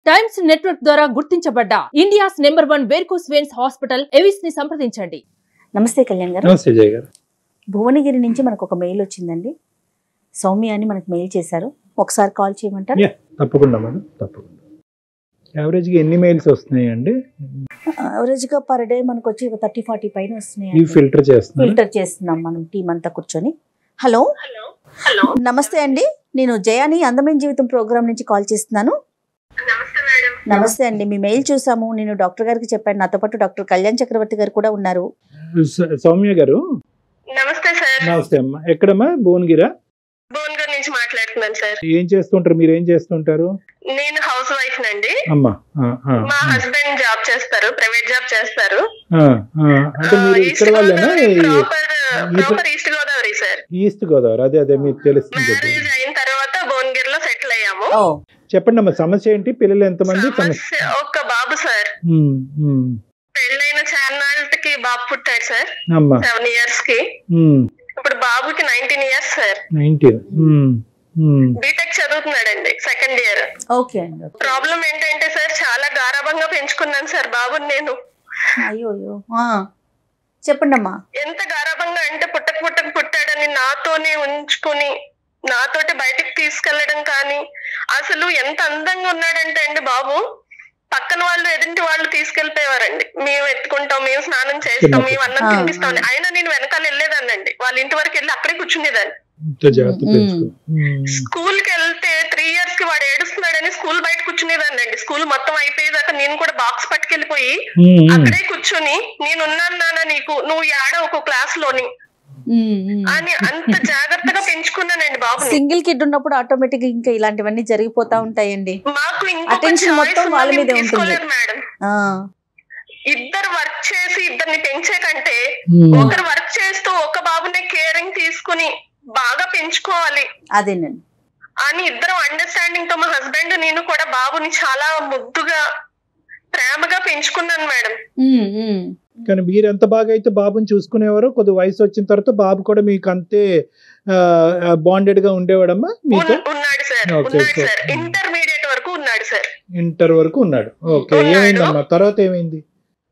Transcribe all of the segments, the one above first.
Times network ద్వారా గుర్తించబడ్డ India's number one varicose veins hospital AVIS ని సంప్రదించండి నమస్తే కళ్యాణ్ గారు నమస్తే జయ గారు భువనగిరి నుంచి మనకు ఒక మెయిల్ వచ్చిందండి సౌమ్య అని మనకు మెయిల్ చేశారు ఒకసారి కాల్ చేయమంటారు Yeah. తప్పకుండా మేడం తప్పకుండా యావరేజ్గా ఎన్ని మెయిల్స్ వస్తున్నాయండి యావరేజ్ గా పర్ డే మనకు వచ్చి ఒక థర్టీ ఫార్టీ పైన ఇవి వస్తున్నాయి ఫిల్టర్ చేస్తున్నారు ఫిల్టర్ చేస్తున్నాం మనం టీం అంతా కూర్చొని హలో హలో నమస్తే అండి నేను జయాని అందమైన జీవితం ప్రోగ్రామ్ నుంచి కాల్ చేస్తున్నాను నమస్తే మేడం నమస్తే అండి మీ మెయిల్ చూసాము నేను డాక్టర్ గారికి చెప్పాను నాతో పాటు డాక్టర్ కళ్యాణ్ చక్రవర్తి గారు కూడా ఉన్నారు స- సౌమ్య గారు నమస్తే సార్ నమస్తే అమ్మా ఎక్కడమ్మా భువనగిరా భువనగర్ నుంచి మాట్లాడుతున్నాను సార్ ఏం చేస్తుంటారు మీరు ఏం చేస్తుంటారు నేను హౌస్ వైఫ్ నండి అమ్మా ఆ, ఆ, మా హస్బెండ్ జాబ్ చేస్తారు ప్రైవేట్ జాబ్ చేస్తారు ఆ, ఆ. అంటే మీరు ఇక్కడ వాళ్ళేనా ప్రాపర్ ఈ- proper east Godavari sir east Godavari అదే అదే మీకు తెలుస్తుంది మ్యారేజ్ అయిన తర్వాత భువనగిర్ లో సెటిల్ అయ్యాము ఓ చెప్పండి అమ్మా సమస్య ఏంటి పిల్లలు ఎంతమంది సమస్య సమస్య ఒక్క బాబు సార్ ఉమ్, ఉమ్. పెళ్ళైన చాన్నాళ్ళకి బాబు పుట్టాడు సార్ అమ్మా సెవెన్ ఇయర్స్ కి ఇప్పుడు బాబుకి nineteen years sir nineteen BTech చదువుతున్నాడండి సెకండ్ ఇయర్ ఓకే అండి ఓకే. ప్రాబ్లం ఏంటంటే సార్ చాలా గారాభంగా పెంచుకున్నాను సార్ బాబుని నేను అయ్యో అయ్యో ఆ. చెప్పండి అమ్మా ఎంత గారాభంగా అంటే పుట్టక పుట్టక పుట్టాడని నాతోనే ఉంచుకుని నాతోటి బయటికి తీసుకెళ్లడం కానీ అసలు ఎంత అందంగా ఉన్నాడంటే అండి బాబు పక్కన వాళ్ళు ఎదుటి వాళ్ళు తీసుకెళ్లిపోయేవారండి మేము ఎత్తుకుంటాం మేము స్నానం చేస్తాం మేము అన్నం ఆ, తినిపిస్తాం ఆ. అయినా నేను వెనకాల వెళ్ళేదాన్నండి వాళ్ళ ఇంటి వరకు వెళ్ళి అక్కడే కూర్చునేదాన్ని ఇంత జాగ్రత్త ఉమ్. పెంచుకో ఉమ్. స్కూల్ కి వెళ్తే త్రీ ఇయర్స్ కి వాడు ఏడుస్తున్నాడని స్కూల్ బయట కూర్చునేదాన్ని అండి స్కూల్ మొత్తం అయిపోయేదాకా నేను కూడా బాక్స్ పట్టుకెళ్ళిపోయి ఉమ్, ఉమ్. అక్కడే కూర్చుని నేను ఉన్నాను నాన్న నీకు నువ్వు ఏడ ఒక క్లాస్ లోని ఉమ్, ఉమ్. అని అంత జాగ్రత్తగా పెంచుకున్నానండి బాబుని సింగిల్ కిడ్ ఉన్నప్పుడు ఆటోమేటిక్ ఇంకా ఇలాంటివన్నీ జరిగిపోతా ఉంటాయండి మాకు ఇంకొక Attention choice మొత్తం వాళ్ళ మేము మీదే ఉంటుంది. తీసుకోలేదు మేడం ఆ ఇద్దరు వర్క్ చేసి ఇద్దరిని పెంచే కంటే ఉమ్. ఒకరు వర్క్ చేస్తూ ఒక బాబుని కేరింగ్ తీసుకుని బాగా పెంచుకోవాలి అదేనండి అని ఇద్దరం అండర్స్టాండింగ్ తో మా హస్బెండ్ నేను కూడా బాబుని చాలా ముద్దుగా ప్రేమగా పెంచుకున్నాను మేడం ఉమ్, ఉమ్. కానీ మీరు ఎంత బాగా అయితే బాబుని చూసుకునేవారో కొద్ది వయసు వచ్చిన తర్వాత బాబు కూడా మీకు అంతే బాండెడ్ గా ఉండేవాడమ్మా మీతో ఉన్- ఉన్నాడు సార్ Okay, ఉన్నాడు okay. సార్ ఇంటర్మీడియట్ వరకు ఉన్నాడు సార్ ఇంటర్ వరకు ఉన్నాడు ఓకే ఉన్నాడు. ఏమైందమ్మా తర్వాత ఏమైంది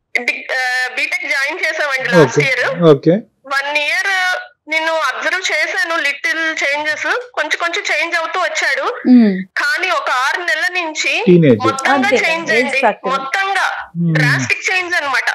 బీటెక్ జాయిన్ చేసామండి last okay year okay one year నేను అబ్జర్వ్ చేశాను లిటిల్ చేంజెస్ కొంచెం కొంచెం చేంజ్ అవుతూ వచ్చాడు ఉమ్. కానీ ఒక ఆరు నెలల నుంచి టీనేజ్ మొత్తంగా అంతే, చేంజ్ age అండి factor. మొత్తంగా డ్రాస్టిక్ చేంజ్ అన్నమాట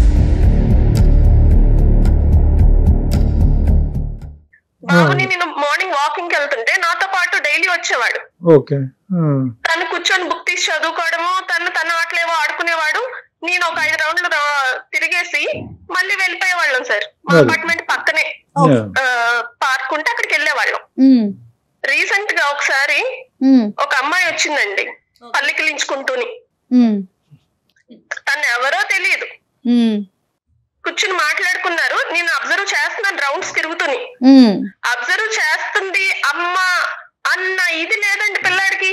బాబుని నేను మార్నింగ్ వాకింగ్ వెళ్తుంటే నాతో పాటు డైలీ వచ్చేవాడు ఓకే తను కూర్చొని బుక్ తీసి చదువుకోవడము తను తన ఆటలేవో ఆడుకునేవాడు నేను ఒక ఐదు రౌండ్లు రా- తిరిగేసి మళ్ళీ వెళ్ళిపోయేవాళ్ళం సార్ మా అది. అపార్ట్మెంట్ పక్కనే పార్క్ ఉంటే అక్కడికి వెళ్ళేవాళ్ళం ఉమ్, రీసెంట్ గా ఒకసారి ఉమ్, ఒక అమ్మాయి వచ్చిందండి పల్లికిలించుకుంటూని ఉమ్, తను ఎవరో తెలియదు ఉమ్, కూర్చుని మాట్లాడుకున్నారు నేను అబ్జర్వ్ చేస్తున్నాను రౌండ్స్ తిరుగుతుని ఉమ్. అబ్జర్వ్ చేస్తుంది అమ్మ అన్న ఇది లేదండి పిల్లాడికి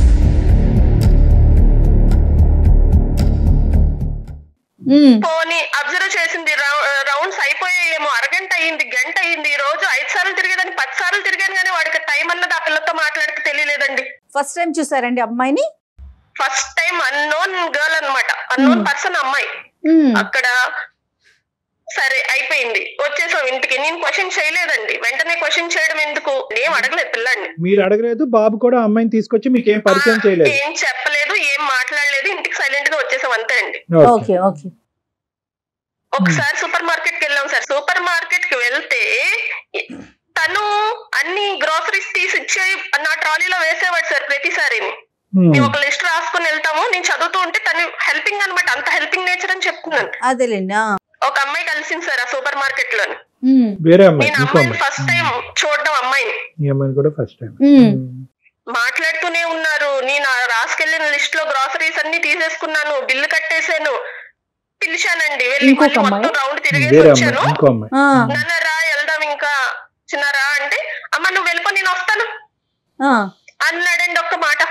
ఉమ్. పోనీ అబ్జర్వ్ చేసింది రౌండ్స్ అయిపోయాయేమో అరగంట అయ్యింది గంట అయ్యింది ఈ రోజు ఐదు సార్లు తిరిగేదాన్ని పది సార్లు తిరిగాను కానీ వాడికి టైం అన్నది ఆ పిల్లతో మాట్లాడితే తెలియలేదండి ఫస్ట్ టైం చూసారండి అమ్మాయిని ఫస్ట్ టైం అన్నోన్ గర్ల్ అన్నమాట అన్నోన్ Hmm. పర్సన్ అమ్మాయి ఉమ్, అక్కడ సరే అయిపోయింది వచ్చేసాం ఇంటికి నేను క్వశ్చన్ చేయలేదండి వెంటనే క్వశ్చన్ చేయడం ఎందుకు ఏం అడగలేదు పిల్లాడిని మీరు అడగలేదు బాబు కూడా అమ్మాయిని తీసుకొచ్చి మీకు ఏం పరిచయం ఆ, చేయలేదు ఏం చెప్పలేదు ఏం మాట్లాడలేదు ఇంటికి సైలెంట్ గా వచ్చేసాం అంతే అండి ఓకే ఓకే ఒకసారి సూపర్ మార్కెట్ కి వెళ్ళాం సార్ సూపర్ మార్కెట్ కి వెళ్తే తను అన్ని గ్రోసరీస్ తీసి ఇచ్చే నా ట్రాలీలో వేసేవాడు సార్ ప్రతిసారి మేము ఒక లిస్ట్ రాసుకుని వెళ్తాము నేను చదువుతూ ఉంటే తను హెల్పింగ్ అన్నమాట అంత హెల్పింగ్ నేచర్ అని చెప్తున్నాను అదేలేండి ఆ. ఒక అమ్మాయి కలిసింది సార్ ఆ సూపర్ మార్కెట్ లోని ఉమ్, వేరే అమ్మాయి నేను ఇంకో అమ్మాయిని అమ్మాయి ఫస్ట్ టైం చూడడం అమ్మాయిని ఈ అమ్మాయిని కూడా ఫస్ట్ టైం ఉమ్, మాట్లాడుతూనే ఉన్నారు నేను ఆ రాసుకెళ్లిన లిస్ట్ లో గ్రాసరీస్ అన్ని తీసేసుకున్నాను బిల్లు కట్టేశాను పిలిచానండి వెళ్ళి ఇంకొక మళ్ళీ అమ్మాయి? మొత్తం రౌండ్ తిరిగేసి వేరే వచ్చాను అమ్మాయి ఇంకో అమ్మాయి ఆ, నాన్న రా వెళ్దాం ఇంకా చిన్నారా అంటే అమ్మ నువ్వు వెళ్ళిపో నేను వస్తాను ఆ. అన్నాడండి ఒక్క మాట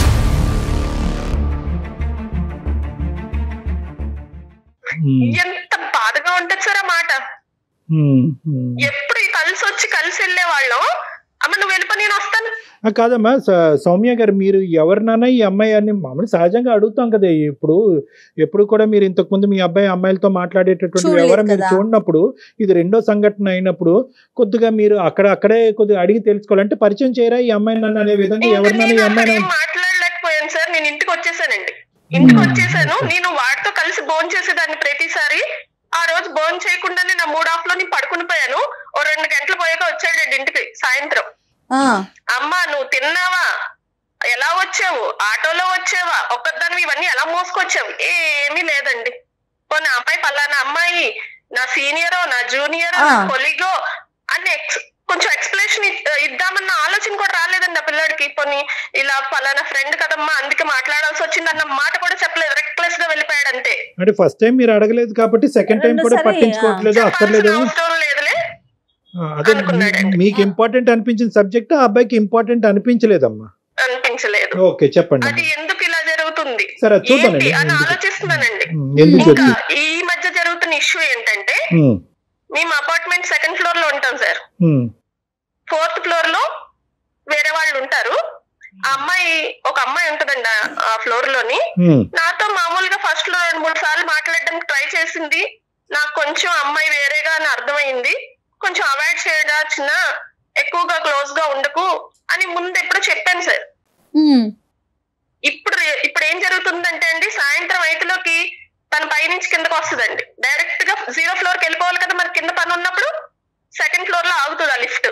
ఉమ్, ఎంత బాధగా ఉంటది సార్ ఆ మాట ఉమ్, ఉమ్. ఎప్పుడు ఈ కలిసి వచ్చి కలిసి వెళ్ళే వాళ్ళం అమ్మ నువ్వు వెళ్ళిపో నేను వస్తాను ఆ, కాదమ్మా స- సౌమ్య గారు మీరు ఎవరినైనా ఈ అమ్మాయి అని మామూలు సహజంగా అడుగుతాం కదా ఇప్పుడు ఎప్పుడు కూడా మీరు ఇంతకు ముందు మీ అబ్బాయి అమ్మాయిలతో మాట్లాడేటటువంటి చూడలేదు వ్యవహారం మీరు కదా. చూడనప్పుడు ఇది రెండో సంఘటన అయినప్పుడు కొద్దిగా మీరు అక్కడ అక్కడే కొద్దిగా అడిగి తెలుసుకోవాలంటే పరిచయం చేయరా ఈ అమ్మాయి నన్ను అనే విధంగా ఇంకా ఎవరినైనా ఈ నేను అక్కడ అమ్మాయి ఏం మాట్లాడలేకపోయాను సార్ నేను ఇంటికి వచ్చేసానండి ఇంటికి వచ్చేసాను నేను వాడితో కలిసి భోజనం చేసేదాన్ని ప్రతిసారి ఆ రోజు భోజనం చేయకుండానే నా మూడ్ ఆఫ్ లో నేను పడుకుని పోయాను ఓ రెండు గంటలు పోయాక వచ్చాడండి ఇంటికి సాయంత్రం ఆ, అమ్మా నువ్వు తిన్నావా ఎలా వచ్చావు ఆటోలో వచ్చావా ఒక్కదాన్ని ఇవన్నీ ఎలా మోసుకొచ్చావు ఏమీ లేదండి పోనీ ఆ అమ్మాయి పలానా అమ్మాయి నా సీనియరో నా జూనియరో నా ఆ. కొలిగో అని ex- కొంచెం ఎక్స్ప్లెనేషన్ ఇద్దామన్న ఆలోచన కూడా రాలేదండి ఆ పిల్లడికి పోనీ ఇలా పలానా ఫ్రెండ్ కదమ్మా అందుకే మాట్లాడాల్సి వచ్చింది అన్న మాట కూడా చెప్పలేదు రెక్లెస్ గా వెళ్ళిపోయాడు అంతే అంటే ఫస్ట్ టైం మీరు అడగలేదు కాబట్టి సెకండ్ టైం కూడా రెండోసారి, పట్టించుకోవట్లేదు చెప్పాల్సిన అక్కర్లేదేమో అవసరం లేదులే ఆ, అదే అనుకున్నాడండి. మీకు ఇంపార్టెంట్ అనిపించిన సబ్జెక్ట్ ఆ అబ్బాయికి ఇంపార్టెంట్ అనిపించలేదమ్మా అనిపించలేదు ఓకే చెప్పండి అది ఎందుకు ఇలా జరుగుతుంది సరే అది చూద్దాంలేండి ఏంటి అని ఎందుకు- ఆలోచిస్తున్నానండి ఉమ్, ఎందుకు ఇంకా వచ్చింది ఈ మధ్య జరుగుతున్న ఇష్యూ ఏంటంటే ఉమ్, మేము అపార్ట్మెంట్ సెకండ్ ఫ్లోర్ లో ఉంటాం సార్ ఉమ్, ఫోర్త్ ఫ్లోర్ లో వేరే వాళ్ళు ఉంటారు ఆ అమ్మాయి ఒక అమ్మాయి ఉంటదండి ఆ- ఆ ఫ్లోర్ లోని ఉమ్, నాతో మామూలుగా ఫస్ట్ లో రెండు మూడు సార్లు మాట్లాడడానికి ట్రై చేసింది నాకు కొంచెం అమ్మాయి వేరేగా అని అర్థమైంది కొంచెం అవాయిడ్ చేయడాచిన ఎక్కువగా క్లోజ్ గా ఉండకు అని ముందు ఎప్పుడో చెప్పాను సార్ ఉమ్, ఇప్పుడు ఇప్పుడు ఏం జరుగుతుందంటే అండి సాయంత్రం ఐదులోకి తన పైనుంచి కిందకు వస్తుందండి డైరెక్ట్ గా జీరో ఫ్లోర్ కి వెళ్ళిపోవాలి కదా మరి కింద పని ఉన్నప్పుడు సెకండ్ ఫ్లోర్ లో ఆగుతుంది ఆ లిఫ్ట్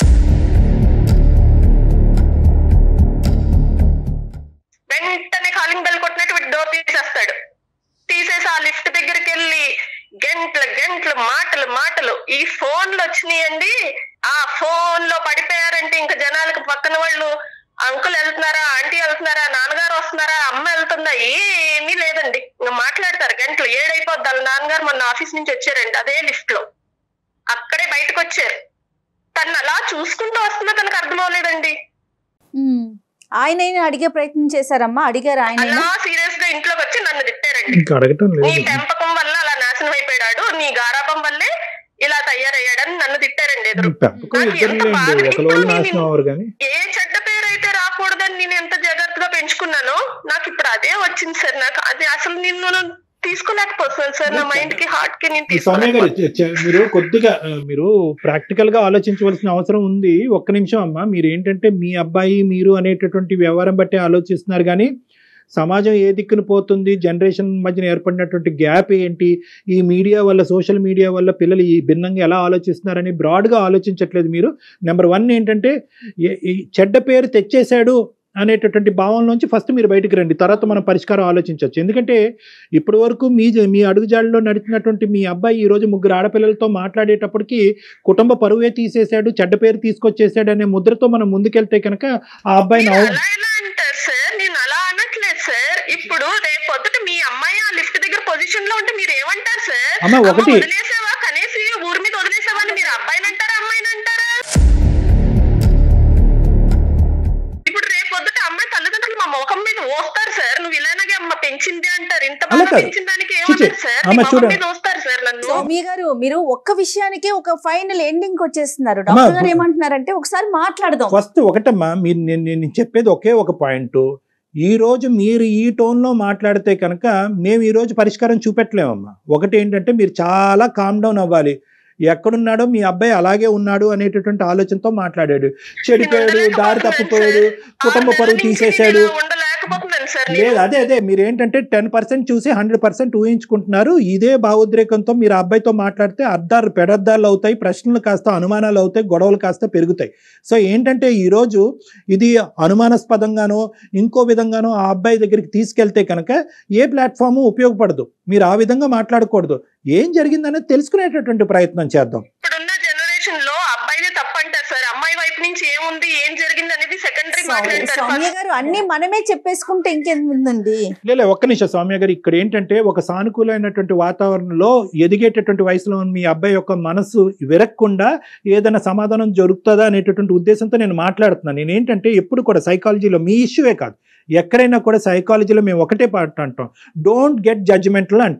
వెంటనే కాలింగ్ బెల్ కొట్టినట్టు వీడు డోర్ తీసేస్తాడు తీసేసి ఆ లిఫ్ట్ దగ్గరికి వెళ్ళి గంటలు గంటలు మాటలు మాటలు ఈ ఫోన్లు వచ్చినాయండి ఆ ఫోన్ లో పడిపోయారంటే ఇంకా జనాలకు పక్కన వాళ్ళు అంకుల్ వెళ్తున్నారా ఆంటీ వెళ్తున్నారా నాన్నగారు వస్తున్నారా అమ్మ వెళ్తుందా ఏమీ లేదండి ఇంకా మాట్లాడతారు గంటలు ఏడైపోద్ది వాళ్ళ నాన్నగారు మొన్న ఆఫీస్ నుంచి వచ్చారండి అదే లిఫ్ట్ లో అక్కడే బయటకు వచ్చారు తను అలా చూసుకుంటూ వస్తున్నా తనకు అర్థం అవ్వలేదండి ఉమ్. ఆయనైనా అడిగే ప్రయత్నం చేశారమ్మా అడిగారు ఆయన అలా సీరియస్ గా ఇంట్లోకి వచ్చి నన్ను తిట్టారండి ఇంకా అడగటం నీ లేదు పెంపకం వల్ల అలా నాశనం అయిపోయాడు నీ గారాపం వల్లే ఇలా తయారయ్యాడని నన్ను తిట్టారండి ఎదురు పెంపకం నాకు ఎంత ఇద్దరులేండి బాధ. ఒకరి ఇప్పుడు వాళ్ళు నేను- నాశనం అవ్వరు కానీ ఏ చెడ్డ పేరు అయితే రాకూడదని నేను ఎంత జాగ్రత్తగా పెంచుకున్నానో నాకు ఇప్పుడు అదే వచ్చింది సార్ నాకు అది అసలు నిన్ను తీసుకోలేకపోతున్నాను సార్ నా మైండ్ కి హార్ట్ కి నేను ఈ సౌమ్య గారు తీసుకోలేకపోతున్నాను చె- చె- మీరు కొద్దిగా ఆ, మీరు ప్రాక్టికల్ గా ఆలోచించవలసిన అవసరం ఉంది ఒక్క నిమిషం అమ్మా మీరు ఏంటంటే మీ అబ్బాయి మీరు అనేటటువంటి వ్యవహారం బట్టి ఆలోచిస్తున్నారు కానీ సమాజం ఏ దిక్కున పోతుంది జనరేషన్ మధ్యన ఏర్పడినటువంటి గ్యాప్ ఏంటి ఈ మీడియా వల్ల సోషల్ మీడియా వల్ల పిల్లలు ఈ భిన్నంగా ఎలా ఆలోచిస్తున్నారని బ్రాడ్గా ఆలోచించట్లేదు మీరు నెంబర్ వన్ ఏంటంటే ఏ- ఈ చెడ్డ పేరు తెచ్చేశాడు అనేటటువంటి భావంలోంచి ఫస్ట్ మీరు బయటికి రండి తర్వాత మనం పరిష్కారం ఆలోచించవచ్చు ఎందుకంటే ఇప్పటి వరకు మీ మీ అడుగుజాడలో నడిచినటువంటి మీ అబ్బాయి ఈ రోజు ముగ్గురు ఆడపిల్లలతో మాట్లాడేటప్పటికి కుటుంబ పరువే తీసేశాడు చెడ్డ పేరు తీసుకొచ్చేసాడు అనే ముద్రతో మనం ముందుకెళ్తే కనుక ఆ అబ్బాయిని మీరు అవ- అలా ఎలా అంటారు సార్ నేను అలా అనట్లేదు సార్ ఇప్పుడు రేపు పొద్దుట మీ అమ్మాయి ఆ లిఫ్ట్ దగ్గర పొజిషన్ లో ఉంటే మీరు ఏమంటారు సార్ అమ్మ అమ్మ ఒకటి వదిలేసావా కనీసం ఈ ఊరి మీద వదిలేసావా అని మీరు అబ్బాయిని అంటారా అమ్మాయిని అంటారా ఇప్పుడు రేపు పొద్దుట అమ్మాయి తల్లిదండ్రులు మా ముఖం మీద ఓస్తారు సార్ నువ్వు ఇలాగే అమ్మ పెంచింది అంటారు ఇంత అలా బాగా కాదు. పెంచిన దానికి చిచి, ఏమన్నారు సార్ అమ్మ మీ ముఖం చూడండి. మీద ఓస్తారు సార్ నన్ను సౌమ్య గారు మీరు ఒక్క విషయానికే ఒక ఫైనల్ ఎండింగ్ వచ్చేస్తున్నారు అమ్మా, డాక్టర్ గారు ఏమంటున్నారంటే ఒకసారి మాట్లాడదాం ఫస్ట్ ఒకటమ్మా మీరు నేను నేను చెప్పేది ఒకే ఒక పాయింట్ ఈ రోజు మీరు ఈ టోన్లో మాట్లాడితే కనుక మేము ఈ రోజు పరిష్కారం చూపెట్టలేమమ్మా ఒకటి ఏంటంటే మీరు చాలా కామ్ డౌన్ అవ్వాలి ఎక్కడున్నాడో మీ అబ్బాయి అలాగే ఉన్నాడు అనేటటువంటి ఆలోచనతో మాట్లాడాడు చెడిపోయాడు దారి తప్పిపోయాడు కుటుంబ పరువు తీసేశాడు ఉండలేకపోతున్నాను సార్ లేదు అదే అదే మీరు ఏంటంటే టెన్ పర్సెంట్ చూసి హండ్రెడ్ పర్సెంట్ ఊహించుకుంటున్నారు ఇదే భావోద్రేకంతో మీరు ఆ అబ్బాయితో మాట్లాడితే అర్ధాలు పెడద్దాలు అవుతాయి ప్రశ్నలు కాస్త అనుమానాలు అవుతాయి గొడవలు కాస్త పెరుగుతాయి సో ఏంటంటే ఈరోజు ఇది అనుమానాస్పదంగానో ఇంకో విధంగానో ఆ అబ్బాయి దగ్గరికి తీసుకెళ్తే కనుక ఏ ప్లాట్ఫాము ఉపయోగపడదు మీరు ఆ విధంగా మాట్లాడకూడదు ఏం జరిగిందనేది తెలుసుకునేటటువంటి ప్రయత్నం చేద్దాం ఇప్పుడున్న జనరేషన్ లో అబ్బాయిదే తప్పు అంటారు సార్ అమ్మాయి వైపు నుంచి ఏముంది ఏం జరిగింది అనేది సెకండరీ మాట్లాడతారు సౌమ్య గారు అన్ని మనమే చెప్పేసుకుంటే ఇంకేముందండి లేలే ఒక్క నిమిషం సౌమ్య గారు ఇక్కడ ఏంటంటే ఒక సానుకూలమైనటువంటి వాతావరణంలో ఎదిగేటటువంటి వయసులో ఉన్న మీ అబ్బాయి యొక్క మనసు విరక్కుండా ఏదైనా సమాధానం జరుగుతుందా అనేటటువంటి ఉద్దేశంతో నేను మాట్లాడుతున్నాను నేను ఏంటంటే ఎప్పుడు కూడా సైకాలజీలో మీ ఇష్యూవే కాదు ఎక్కడైనా కూడా సైకాలజీలో మేము ఒకటే పాట అంటాం డోంట్ గెట్ జడ్జిమెంటల్ అంటాం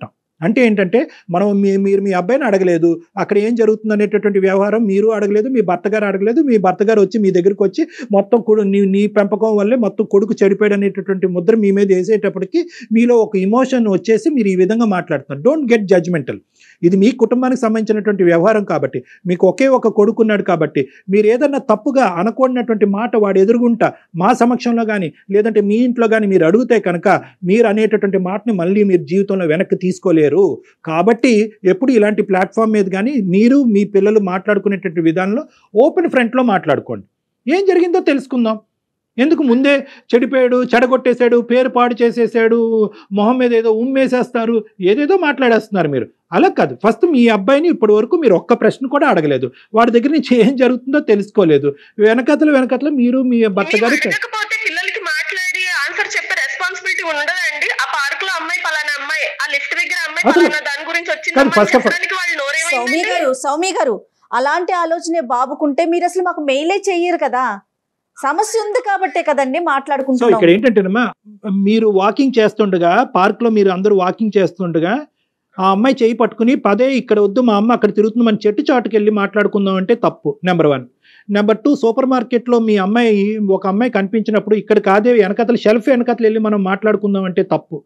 అంటే ఏంటంటే మనం మీ మీరు మీ అబ్బాయిని అడగలేదు అక్కడ ఏం జరుగుతుంది అనేటటువంటి వ్యవహారం మీరు అడగలేదు మీ భర్త గారు అడగలేదు మీ భర్త గారు వచ్చి మీ దగ్గరికి వచ్చి మొత్తం కొడు నీ నీ పెంపకం వల్లే మొత్తం కొడుకు చెడిపోయాడు అనేటటువంటి ముద్ర మీ మీద వేసేటప్పటికి మీలో ఒక ఇమోషన్ వచ్చేసి మీరు ఈ విధంగా మాట్లాడుతున్నారు డోంట్ గెట్ జడ్జ్మెంటల్ ఇది మీ కుటుంబానికి సంబంధించినటువంటి వ్యవహారం కాబట్టి మీకు ఒకే ఒక కొడుకున్నాడు కాబట్టి మీరు ఏదన్నా తప్పుగా అనకూడనటువంటి మాట వాడు ఎదురుగుంటా మా సమక్షంలో కానీ లేదంటే మీ ఇంట్లో కానీ మీరు అడిగితే కనుక మీరు అనేటటువంటి మాటని మళ్ళీ మీరు జీవితంలో వెనక్కి తీసుకోలేరు కాబట్టి ఎప్పుడు ఇలాంటి ప్లాట్ఫామ్ మీద కానీ మీరు మీ పిల్లలు మాట్లాడుకునేటటువంటి విధానంలో ఓపెన్ ఫ్రంట్లో మాట్లాడుకోండి ఏం జరిగిందో తెలుసుకుందాం ఎందుకు ముందే చెడిపోయాడు చెడగొట్టేశాడు పేరు పాడు చేసేసాడు మొహం మీద ఏదో ఉమ్మేసేస్తారు ఏదేదో మాట్లాడేస్తున్నారు మీరు అలా కాదు ఫస్ట్ మీ అబ్బాయిని ఇప్పటి వరకు మీరు ఒక్క ప్రశ్న కూడా అడగలేదు వాడి దగ్గర నుంచి ఏం జరుగుతుందో తెలుసుకోలేదు వెనకతలు వెనకతలు మీరు మీ భర్త మేము గారు అడగకపోతే పిల్లలకి మాట్లాడి ఆన్సర్ చెప్పే రెస్పాన్సిబిలిటీ ఉండదండి ఆ పార్క్ లో అమ్మాయి పలానా అమ్మాయి ఆ లిఫ్ట్ దగ్గర అమ్మాయి అసలు- పలానా దాని గురించి వచ్చింది కానీ first of all- చెప్పడానికి వాళ్ళు సౌమి నోరేమైందండి గారు సౌమి గారు అలాంటి ఆలోచనే బాబుకుంటే మీరు అసలు మాకు మెయిలే చెయ్యరు కదా సమస్య ఉంది కాబట్టే కదండి సో ఇక్కడ మాట్లాడుకుంటున్నాం ఏంటంటేనమ్మా మీరు వాకింగ్ చేస్తుండగా పార్క్ లో మీరు అందరూ వాకింగ్ చేస్తుండగా ఆ అమ్మాయి చేయి పట్టుకుని పదే ఇక్కడ వద్దు మా అమ్మ అక్కడ తిరుగుతుంది మన చెట్టు చాటుకి వెళ్ళి మాట్లాడుకుందాం అంటే తప్పు number one number two super మార్కెట్లో మీ అమ్మాయి ఒక అమ్మాయి కనిపించినప్పుడు ఇక్కడ కాదే వెనకతలు షెల్ఫ్ వెనకతలు వెళ్ళి మనం మాట్లాడుకుందాం అంటే తప్పు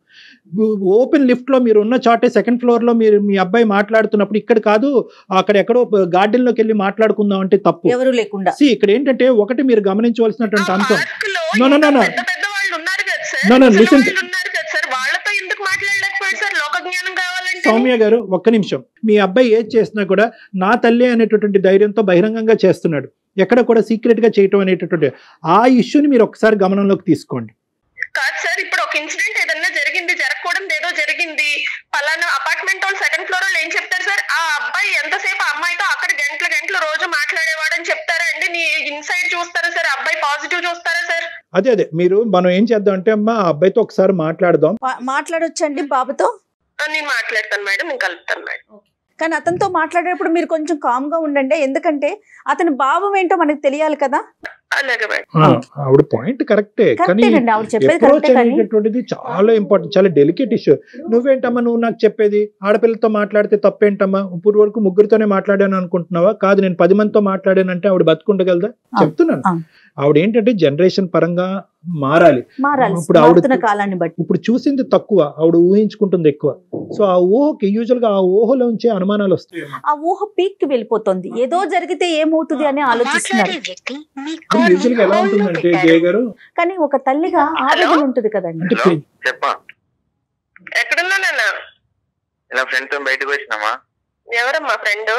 ఓపెన్ లిఫ్ట్లో మీరు ఉన్న చాటే సెకండ్ ఫ్లోర్లో మీరు మీ అబ్బాయి మాట్లాడుతున్నప్పుడు ఇక్కడ కాదు అక్కడ ఎక్కడో గార్డెన్లోకి వెళ్ళి మాట్లాడుకుందాం అంటే తప్పు ఎవరు లేకుండా See, ఇక్కడ ఏంటంటే ఒకటి మీరు గమనించవలసినటువంటి అంశం పార్క్ లో No, no, no, no. పెద్ద పెద్ద వాళ్ళు ఉన్నారు కదా సార్ No, no, ముసలి listen to- వాళ్ళు ఉన్నారు కదా సార్ వాళ్ళతో ఎందుకు మాట్లాడలేకపోయాడు సార్ లోక జ్ఞానం కావాలంటే సౌమ్య గారు ఒక్క నిమిషం మీ అబ్బాయి ఏది చేసినా కూడా నా తల్లి అనేటటువంటి ధైర్యంతో బహిరంగంగా చేస్తున్నాడు ఎక్కడ కూడా సీక్రెట్ గా చేయటం అనేటటువంటి ఆ ఇష్యూని మీరు ఒకసారి గమనంలోకి తీసుకోండి కాదు సార్ ఇప్పుడు ఒక ఇన్సిడెంట్ ఏదన్నా జరిగింది జరగకూడదు ఏదో జరిగింది పలానా అపార్ట్మెంట్ వాళ్ళు సెకండ్ ఫ్లోర్ వాళ్ళు ఏం చెప్తారు సార్ ఆ అబ్బాయి ఎంతసేపు ఆ అమ్మాయితో అక్కడ గంటల గంటలు రోజు మాట్లాడేవాడని చెప్తారా అండి నీ ఇన్సైడ్ చూస్తారా సార్ అబ్బాయి పాజిటివ్ చూస్తారా సార్ అదే అదే మీరు మనం ఏం చేద్దాం అంటే అమ్మా ఆ అబ్బాయితో ఒకసారి మాట్లాడదాం మా- మాట్లాడొచ్చండి బాబుతో ఆ, నేను మాట్లాడతాను మేడం నేను కలుపుతాను మేడం కానీ అతనితో మాట్లాడేటప్పుడు మీరు కొంచెం కామ్ గా ఉండండి ఎందుకంటే అతని భావం ఏంటో మనకు తెలియాలి కదా అలాగే మేడం ఆ, ఆవిడ పాయింట్ కరెక్టే కానీ కరెక్టేనండి ఆవిడ చెప్పేది అప్రోచ్ కరెక్టే కానీ అనేటటువంటిది చాలా ఇంపార్టెంట్ చాలా డెలికేట్ ఇష్యూ నువ్వేంటమ్మా నువ్వు నాకు చెప్పేది ఆడపిల్లతో మాట్లాడితే తప్పేంటమ్మా ఇప్పుడు వరకు ముగ్గురితోనే మాట్లాడాను అనుకుంటున్నావా కాదు నేను పది మందితో మాట్లాడానంటే ఆవిడ బతుకుండగలదా ఆ, చెప్తున్నాను ఆ. ఆవిడ ఏంటంటే జనరేషన్ పరంగా మారాలి మారాలి ఇప్పుడు ఆవిడ- మారుతున్న కాలాన్ని బట్టి ఇప్పుడు చూసింది తక్కువ ఆవిడ ఊహించుకుంటుంది ఎక్కువ సో ఆ ఊహకి యూజువల్ గా ఆ ఊహలోంచి అనుమానాలు వస్తాయి ఆ ఊహ పీక్ కి వెళ్ళిపోతుంది ఏదో జరిగితే ఏమవుతుంది అని ఆలోచిస్తున్నారు యూజువల్ గా ఎలా ఉంటుందంటే జయ గారు కానీ ఒక తల్లిగా ఆవేదన ఉంటుంది కదండి అంటే హలో చెప్పా ఎక్కడున్నానన్నా ఇలా ఫ్రెండ్స్ తో బయటకు వచ్చినామా ఎవరమ్మా ఫ్రెండ్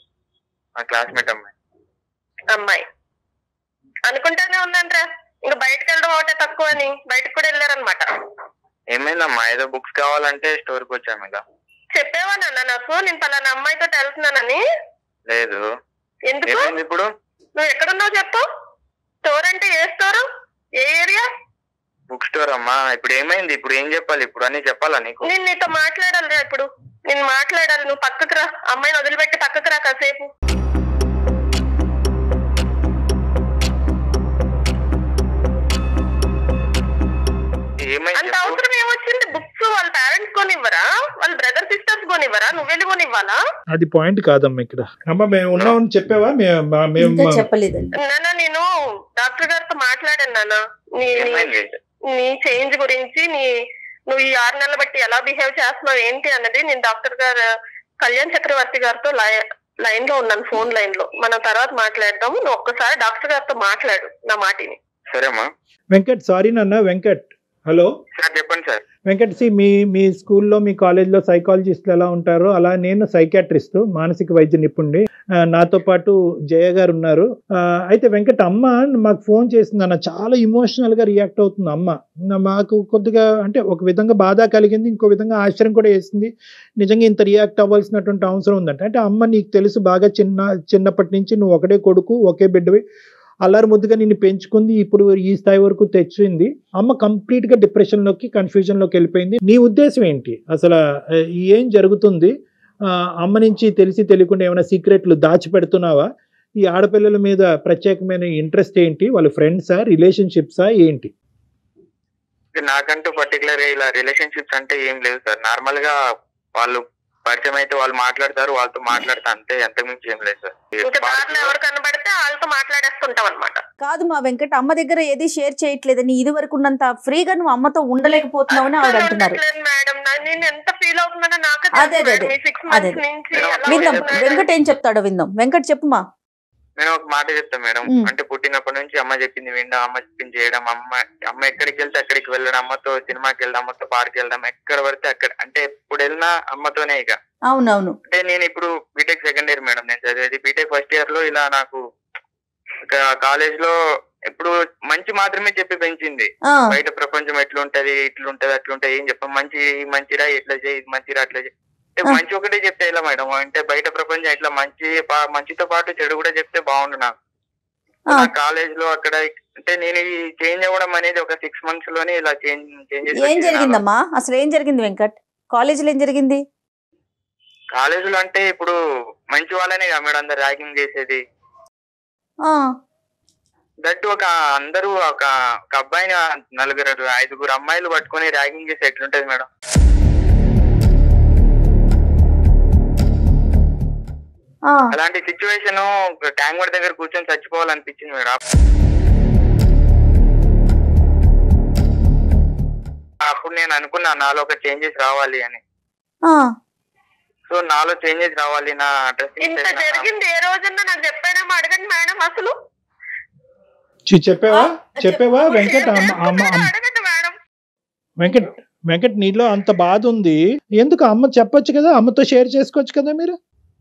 మా క్లాస్మేట్ అమ్మాయి అమ్మాయి అనుకుంటానే ఉన్నానరా ఇంకా బయటకు వెళ్ళడం ఒకటే తక్కువ అని బయటకు కూడా వెళ్ళారనమాట ఏమైందమ్మా ఏదో బుక్స్ కావాలంటే స్టోర్కి వచ్చాము ఇలా చెప్పేవా నాన్న నాకు నేను పలానా అమ్మాయితో వెళ్తున్నానని లేదు ఎందుకు ఏమైంది ఇప్పుడు నువ్వు ఎక్కడున్నావు చెప్పు స్టోర్ అంటే ఏ స్టోరు ఏ ఏరియా బుక్ స్టోర్ అమ్మా ఇప్పుడు ఏమైంది ఇప్పుడు ఏం చెప్పాలి ఇప్పుడు అన్ని చెప్పాలా నీకు నేను నీతో మాట్లాడాలి ఇప్పుడు నేను మాట్లాడాలి నువ్వు పక్కకు రా అమ్మాయిని వదిలిపెట్టి పక్కకు రా కాసేపు ఏమైంది అంత చెప్పు. అవసరం ఏమొచ్చింది బుక్స్ వాళ్ళ పేరెంట్స్ కొనివ్వరా వాళ్ళ బ్రదర్ సిస్టర్స్ కొనివ్వరా నువ్వు వెళ్ళి కొనివ్వాలా అది పాయింట్ కాదమ్మా ఇక్కడ అమ్మ మేము ఉన్నామని చెప్పావా మే- మా- మేము ఇంకా చెప్పలేదండి నాన్న నేను డాక్టర్ గారితో మాట్లాడాను నాన్న నీ నీ- ఏమైంది నీ చేంజ్ గురించి నీ నువ్వు ఈ ఆరు నెలల బట్టి ఎలా బిహేవ్ చేస్తున్నావు ఏంటి అన్నది నేను డాక్టర్ గారు కళ్యాణ్ చక్రవర్తి గారితో లై- లైన్ లో ఉన్నాను ఫోన్ లైన్ లో మనం తర్వాత మాట్లాడదాము నువ్వు ఒక్కసారి డాక్టర్ గారితో మాట్లాడు నా మాటిని సరేమ్మా వెంకట్ సారీ నాన్న వెంకట్ హలో సార్ చెప్పండి సార్ వెంకట్ సి మీ మీ స్కూల్లో మీ కాలేజ్లో సైకాలజిస్టులు ఎలా ఉంటారో అలా నేను సైకాట్రిస్ట్ మానసిక వైద్య నిపుణుడి ఆ, నాతో పాటు జయ గారు ఉన్నారు ఆ, అయితే వెంకట్ అమ్మ మాకు ఫోన్ చేసింది అన్న చాలా ఇమోషనల్ గా రియాక్ట్ అవుతుంది అమ్మ నా- మాకు కొద్దిగా అంటే ఒక విధంగా బాధ కలిగింది ఇంకో విధంగా ఆశ్చర్యం కూడా వేసింది నిజంగా ఇంత రియాక్ట్ అవ్వాల్సినటువంటి అవసరం ఉందంట అంటే అమ్మ నీకు తెలుసు బాగా చిన్న చిన్నప్పటి నుంచి నువ్వు ఒకటే కొడుకు ఒకే బిడ్డవి అల్లారు ముద్దుగా నిన్ను పెంచుకుంది ఇప్పుడు ఈ స్థాయి వరకు తెచ్చింది అమ్మ కంప్లీట్ గా డిప్రెషన్ లోకి కన్ఫ్యూజన్ లోకి వెళ్ళిపోయింది నీ ఉద్దేశం ఏంటి అసలు ఆ, ఏం జరుగుతుంది ఆ, అమ్మ నుంచి తెలిసి తెలియకుండా ఏమైనా సీక్రెట్లు దాచిపెడుతున్నావా ఈ ఆడపిల్లల మీద ప్రత్యేకమైన ఇంట్రెస్ట్ ఏంటి వాళ్ళ ఫ్రెండ్సా రిలేషన్షిప్సా ఏంటి ఇక నాకంటూ పర్టికులర్ గా ఇలా రిలేషన్షిప్స్ అంటే ఏం లేవు సార్ నార్మల్ గా వాళ్ళు పరిచయం అయితే వాళ్ళు మాట్లాడతారు వాళ్ళతో మాట్లాడతా అంతే ఎంతకుమించి ఏం లేదు సార్ ఇంకా దారిలో ఎవరు కనబడితే వాళ్ళతో మాట్లాడేస్తుంటాం అనమాట కాదు మా వెంకట్ అమ్మ దగ్గర ఏది షేర్ చేయట్లేదని ఇది వరకు ఉన్నంత ఫ్రీగా నువ్వు అమ్మతో ఉండలేకపోతున్నావని ఆవిడ అంటున్నారు మేడం నేను ఎంత ఫీల్ అవుతున్నానో నాకు అదే, అదే, అదే. సిక్స్ అదే, మంత్స్ అదే. నుంచి ఎలా విందాం ఉంటున్నాడో. వెంకట్ ఏం చెప్తాడో విందాం వెంకట్ చెప్పుమా నేను ఒక మాట చెప్తాను మేడం మ్. అంటే పుట్టినప్పటి నుంచి అమ్మ చెప్పింది వినడం అమ్మ చెప్పింది చేయడం అమ్మ అమ్మ ఎక్కడికి వెళ్తే అక్కడికి వెళ్ళడం అమ్మతో సినిమాకి వెళ్ళడం అమ్మతో పార్క్ వెళ్ళడం ఎక్కడ పడితే అక్కడ అంటే ఇప్పుడు వెళ్ళినా అమ్మతోనే ఇక అవునవును అంటే నేను ఇప్పుడు బీటెక్ సెకండ్ ఇయర్ మేడం నేను చదివేది బీటెక్ ఫస్ట్ ఇయర్ లో ఇలా నాకు కాలేజ్ లో ఇప్పుడు మంచి మాత్రమే చెప్పి పెంచింది ఆ, బయట ప్రపంచం ఎట్లుంటది ఇట్లుంటది అట్లుంటది ఏం చెప్పం మంచి మంచిరా ఇట్లా చేయి ఇది మంచిరా అట్లా చేయి అంటే ఆ. మంచి ఒకటే చెప్తే ఇలా మేడం అంటే బయట ప్రపంచం ఇట్లా మంచి పా- మంచితో పాటు చెడు కూడా చెప్తే బాగుండు నాకు ఆ, నా కాలేజ్ లో అక్కడ అంటే నేను ఈ చేంజ్ అవ్వడం అనేది ఒక సిక్స్ మంత్స్ లోనే ఇలా చేంజ్ ఏం జరిగిందమ్మా అసలు ఏం జరిగింది వెంకట్ కాలేజీలో ఏం జరిగింది కాలేజ్ లో అంటే ఇప్పుడు మంచి వాళ్ళనే కదా మేడం అందరు ర్యాగింగ్ చేసేది ఆ, దట్టు ఒక అందరూ ఒక ఒక అబ్బాయిని నలుగురు ఐదుగురు అమ్మాయిలు పట్టుకొని ర్యాగింగ్ చేసి ఎట్లుంటది మేడం ఆ, అలాంటి సిచ్యువేషన్ ట్యాంక్ బండ్ దగ్గర కూర్చొని చచ్చిపోవాలనిపించింది మేడం అప్పుడు నేను అనుకున్నా నాలో ఒక చేంజెస్ రావాలి అని ఆ, సో నాలో చేంజెస్ రావాలి నా డ్రెస్సింగ్ ఇంత జరిగింది ఏ రోజన్నా నాకు చెప్పారమ్మా అడగండి మేడం అసలు చి- చెప్పావా ఆ, చెప్పావా చెప్పు. వెంకట్ అమ్మ అమ్మ చేసుకున్నారో అమ్మ- అడగండి మేడం వెంకట్ వెంకట్ నీలో అంత బాధ ఉంది ఎందుకు అమ్మ చెప్పొచ్చు కదా అమ్మతో షేర్ చేసుకోవచ్చు కదా మీరు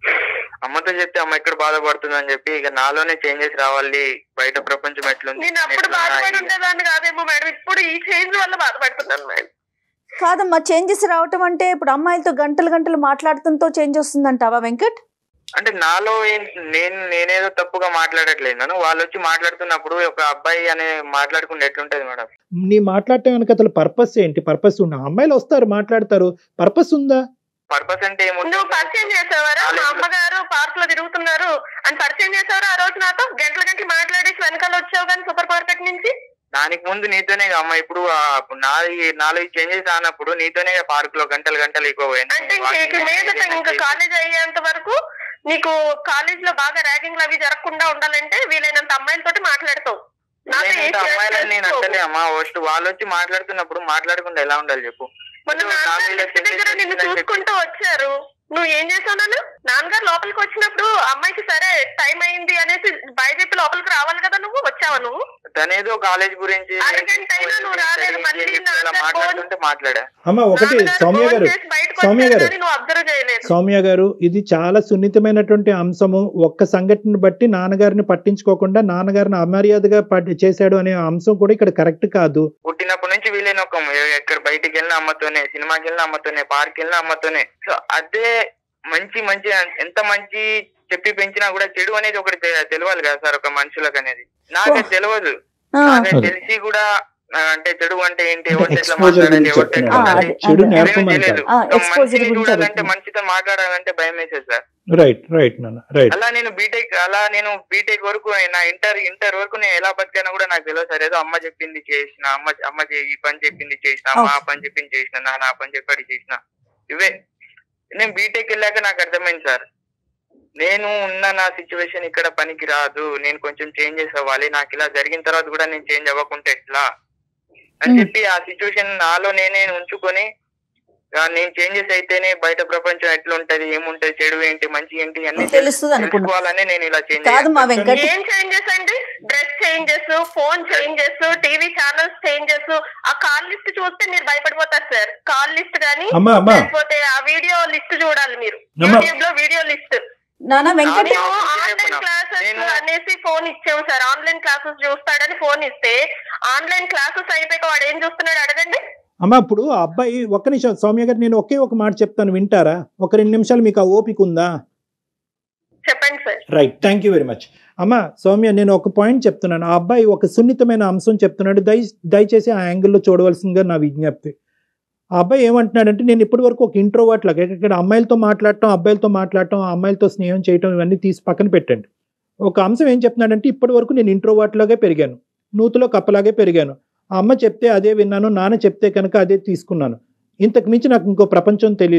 అమ్మతో చెప్తే అమ్మ ఎక్కడ బాధపడుతుంది అని చెప్పి ఇక నాలోనే చేంజెస్ రావాలి బయట ప్రపంచం ఎట్లుంది నేను అప్పుడు ఎట్లున్నా బాధపడి ఇది- ఉండేదాన్ని కాదేమో మేడం ఇప్పుడు ఈ చేంజ్ వల్ల బాధపడుతున్నాను మేడం కాదమ్మా చేంజెస్ రావటం అంటే ఇప్పుడు అమ్మాయిలతో గంటలు గంటలు మాట్లాడుతుంతో చేంజ్ వస్తుందంటావా వెంకట్ అంటే నాలో ఏం నేను నేనేదో తప్పుగా మాట్లాడట్లేదు నేను వాళ్ళు వచ్చి మాట్లాడుతున్నప్పుడు ఒక అబ్బాయి అనే మాట్లాడుకుంటే ఎట్లుంటది మేడం నీ మాట్లాడటం వెనక అసలు పర్పస్ ఏంటి పర్పస్ ఉన్న అమ్మాయిలు వస్తారు మాట్లాడతారు పర్పస్ ఉందా పర్పస్ అంటే ఏముంటుంది నువ్వు పరిచయం చేసావారా మా అమ్మగారు పార్క్ లో తిరుగుతున్నారు అని పరిచయం చేసావారా ఆ రోజు నాతో గంటల గంటలు మాట్లాడేసి వెనకాల వచ్చావు కానీ సూపర్ మార్కెట్ నుంచి దానికి ముందు నీతోనే కదా అమ్మ ఇప్పుడు ఆ నాది నాలుగు చేంజెస్ ఆనప్పుడు నీతోనే పార్క్ లో గంటలు గంటలు ఎక్కువ పోయాను. అంటే ఇంక ఇక మీదట ఇంకా కాలేజ్ అయ్యేంత వరకు నీకు కాలేజ్ లో బాగా ర్యాగింగ్లు అవి జరగకుండా ఉండాలంటే వీలైనంత అమ్మాయిలతోటి మాట్లాడతావు నాతో ఏ నేనంటే share అమ్మాయిలని నేను చేసుకోకు. అంటలే అమ్మా ఫస్ట్ వాళ్ళు వచ్చి మాట్లాడుతున్నప్పుడు మాట్లాడకుండా ఎలా ఉండాలి చెప్పు మొన్న ఇప్పుడు నాన్నగారు ఫ్యామిలీలో లిఫ్ట్ దగ్గర చేంజెస్ నిన్ను వచ్చిందని చెప్పి- చూసుకుంటూ వచ్చారు నువ్వు ఏం చేసావు నన్ను నాన్నగారు లోపలికి వచ్చినప్పుడు అమ్మాయికి సరే టైం అయింది అనేసి బయట చెప్పి లోపలికి రావాలి కదా నువ్వు వచ్చావా నువ్వు తనేదో కాలేజ్ గురించి అరగంట అయినా నువ్వు రాలేదు. మళ్ళీ ఇలా నాన్నగారు మాట్లాడుతుంటే మాట్లాడా అమ్మ ఒకటి నాన్నగారు సౌమ్య ఫోన్ గారు చేసి బయటకు సౌమ్య వచ్చారు గారు. కానీ నువ్వు అబ్జర్వ్ చేయలేదు సౌమ్య గారు ఇది చాలా సున్నితమైనటువంటి అంశము ఒక్క సంఘటన బట్టి నాన్నగారిని పట్టించుకోకుండా నాన్నగారిని అమర్యాదగా పట్టి- చేశాడు అనే అంశం కూడా ఇక్కడ కరెక్ట్ కాదు పుట్టినప్పటి నుంచి వీలైన ఒక ఎక్కడ బయటికి వెళ్ళిన అమ్మతోనే సినిమాకి వెళ్ళిన అమ్మతోనే పార్క్ వెళ్ళిన అమ్మతోనే సో అదే మంచి మంచి ఎంత మంచి చెప్పి పెంచినా కూడా చెడు అనేది ఒకటి తె- తెలియాలి కదా సార్ ఒక మనుషులకు అనేది నాకు అది తెలియదు ఆ, నాకు అది అదే. తెలిసి కూడా ఆ, అంటే చెడు అంటే ఏంటి అంటే ఎవరితో ఎట్లా exposure మాట్లాడాలి గురించి ఎవరితో ఎట్లా చెప్తున్నారు. ఆ, ఉండాలి, అదే, చెడు అదే. నేర్పం ఇవేమీ అంటారు తెలియదు. ఆ, ఒక exposure మనిషిని గురించి చూడాలంటే అడుగుతున్నా. మనిషితో మాట్లాడాలంటే భయం వేసేది సార్ రైట్ రైట్ నాన్న రైట్ అలా నేను బీటెక్ అలా నేను బీటెక్ వరకు నా ఇంటర్ ఇంటర్ వరకు నేను ఎలా బతికానో కూడా నాకు తెలియదు సార్ ఏదో అమ్మ చెప్పింది చేసిన అమ్మ అమ్మ చే- ఈ పని చెప్పింది చేసిన అమ్మ ఆ పని చెప్పింది చేసిన నాన్న ఆ పని చెప్పాడు చేసిన ఇవే నేను బీటెక్ వెళ్ళాక నాకు అర్థమైంది సార్ నేను ఉన్న నా సిచ్యువేషన్ ఇక్కడ పనికి రాదు నేను కొంచెం చేంజెస్ అవ్వాలి నాకు ఇలా జరిగిన తర్వాత కూడా నేను చేంజ్ అవ్వకుంటే ఎట్లా అని Hmm. చెప్పి ఆ సిచ్యువేషన్ నాలో నేనే ఉంచుకొని ఆ, నేను చేంజెస్ అయితేనే బయట ప్రపంచం ఎట్లుంటది ఏముంటది చెడు ఏంటి మంచి ఏంటి అన్ని తెలుస్తుంది అనుకున్నా తెలుసుకోవాలని నేను ఇలా చేంజ్ కాదు మా వెంకట్ ఏం చేంజెస్ అండి dress changes phone changes TV channels changes ఆ కాల్ లిస్ట్ చూస్తే మీరు భయపడిపోతారు సార్ కాల్ లిస్ట్ గానీ అమ్మా అమ్మా లేకపోతే ఆ వీడియో లిస్ట్ చూడాలి మీరు అమ్మా. యూట్యూబ్ లో వీడియో లిస్ట్ నానా వెంకట్ నేను- మేము నేను ఆన్లైన్ చెప్పనా? క్లాసెస్ నేను- అనేసి ఫోన్ ఇచ్చాము సార్ ఆన్లైన్ క్లాసెస్ చూస్తాడని ఫోన్ ఇస్తే ఆన్లైన్ క్లాసెస్ అయిపోయాక వాడు ఏం చూస్తున్నాడు అడగండి అమ్మ ఇప్పుడు ఆ అబ్బాయి ఒక్క నిమిషం సౌమ్య గారు నేను ఒకే ఒక మాట చెప్తాను వింటారా ఒక రెండు నిమిషాలు మీకు ఆ ఓపిక ఉందా చెప్పండి sir right thank you very much అమ్మ సౌమ్య నేను ఒక పాయింట్ చెప్తున్నాను ఆ అబ్బాయి ఒక సున్నితమైన అంశం చెప్తున్నాడు దయ దయచేసి ఆ యాంగిల్లో చూడవలసిందిగా నా విజ్ఞప్తి ఆ అబ్బాయి ఏమంటున్నాడంటే నేను ఇప్పటి వరకు ఒక ఇంట్రోవర్ట్ లాగా ఇక్కడ అమ్మాయిలతో మాట్లాడటం అబ్బాయిలతో మాట్లాడటం ఆ అమ్మాయిలతో స్నేహం చేయటం ఇవన్నీ తీసి పక్కన పెట్టండి ఒక అంశం ఏం చెప్తున్నాడంటే ఇప్పటి వరకు నేను ఇంట్రోవర్ట్ లాగే పెరిగాను నూతులో కప్పలాగే పెరిగాను ఆ అమ్మ చెప్తే అదే విన్నాను నాన్న చెప్తే కనుక అదే తీసుకున్నాను ఇంతకు మించి నాకు ఇంకో ప్రపంచం తెలియదు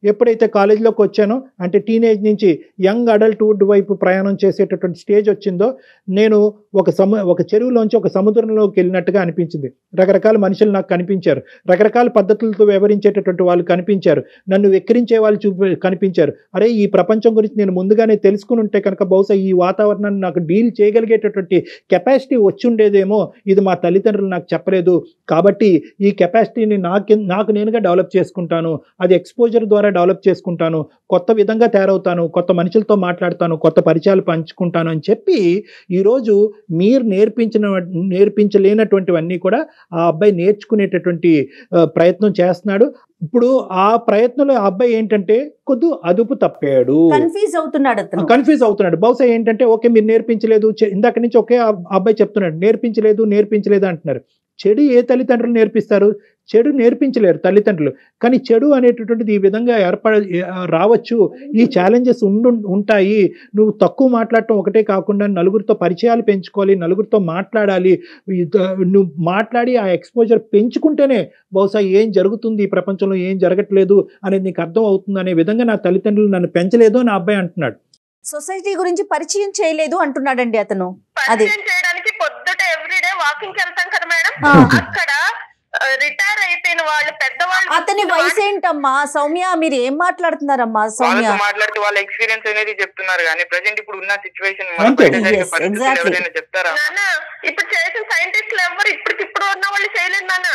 ఎప్పుడైతే కాలేజీలోకి వచ్చానో అంటే టీనేజ్ నుంచి యంగ్ అడల్ట్వుడ్ వైపు ప్రయాణం చేసేటటువంటి స్టేజ్ వచ్చిందో నేను ఒక సము ఒక చెరువులోంచి ఒక సముద్రంలోకి వెళ్ళినట్టుగా అనిపించింది రకరకాల మనుషులు నాకు కనిపించారు రకరకాల పద్ధతులతో వ్యవహరించేటటువంటి వాళ్ళు కనిపించారు నన్ను వెక్కిరించే వాళ్ళు చూపి కనిపించారు అరే ఈ ప్రపంచం గురించి నేను ముందుగానే తెలుసుకుని ఉంటే కనుక బహుశా ఈ వాతావరణాన్ని నాకు డీల్ చేయగలిగేటటువంటి కెపాసిటీ వచ్చి ఉండేదేమో ఇది మా తల్లిదండ్రులు నాకు చెప్పలేదు కాబట్టి ఈ కెపాసిటీని నాకు నాకు నేనుగా డెవలప్ చేసుకుంటాను అది ఎక్స్పోజర్ ద్వారా డెవలప్ చేసుకుంటాను కొత్త విధంగా తయారవుతాను కొత్త మనుషులతో మాట్లాడతాను కొత్త పరిచయాలు పంచుకుంటాను అని చెప్పి ఈరోజు మీరు నేర్పించిన నేర్పించలేనటువంటివన్నీ కూడా ఆ అబ్బాయి నేర్చుకునేటటువంటి ఆ, ప్రయత్నం చేస్తున్నాడు ఇప్పుడు ఆ ప్రయత్నంలో ఆ అబ్బాయి ఏంటంటే కొద్ది అదుపు తప్పాడు కన్ఫ్యూజ్ అవుతున్నాడు అతను కన్ఫ్యూజ్ అవుతున్నాడు బహుశా ఏంటంటే ఓకే మీరు నేర్పించలేదు చె- ఇందాక నుంచి ఒకే ఆ అబ్బాయి చెప్తున్నాడు నేర్పించలేదు నేర్పించలేదు అంటున్నారు చెడు ఏ తల్లిదండ్రులు నేర్పిస్తారు చెడు నేర్పించలేరు తల్లిదండ్రులు కానీ చెడు అనేటటువంటిది ఈ విధంగా ఏర్పడ ఏ- రావచ్చు ఈ ఛాలెంజెస్ ఉండు ఉంటాయి నువ్వు తక్కువ మాట్లాడటం ఒకటే కాకుండా నలుగురితో పరిచయాలు పెంచుకోవాలి నలుగురితో మాట్లాడాలి ఈ త- నువ్వు మాట్లాడి ఆ ఎక్స్పోజర్ పెంచుకుంటేనే బహుశా ఏం జరుగుతుంది ఈ ప్రపంచంలో ఏం జరగట్లేదు అనేది నీకు అర్థం అవుతుంది అనే విధంగా నా తల్లిదండ్రులు నన్ను పెంచలేదు అని ఆ అబ్బాయి అంటున్నాడు సొసైటీ గురించి పరిచయం చేయలేదు అంటున్నాడండి అతను అది. పరిచయం చేయడానికి పొద్దుట ఎవ్రీడే వాకింగ్ వెళ్తాం కదా మేడం ఆ. అక్కడ రిటైర్ అయిపోయిన వాళ్ళు పెద్దవాళ్ళు అతని వయసు ఏంటమ్మా సౌమ్య మీరు ఏం మాట్లాడుతున్నారమ్మా సౌమ్య వాళ్ళతో మాట్లాడితే వాళ్ళ ఎక్స్పీరియన్స్ అనేది చెప్తున్నారు కానీ ప్రజెంట్ ఇప్పుడు ఉన్న సిచ్యువేషన్ అంతే. Yes, exactly. ఎవరైనా చెప్తారా నాన్న ఇప్పుడు చేసిన సైంటిస్టులు ఎవరు ఇప్పటికిప్పుడు ఉన్న వాళ్ళు చేయలేదు నాన్న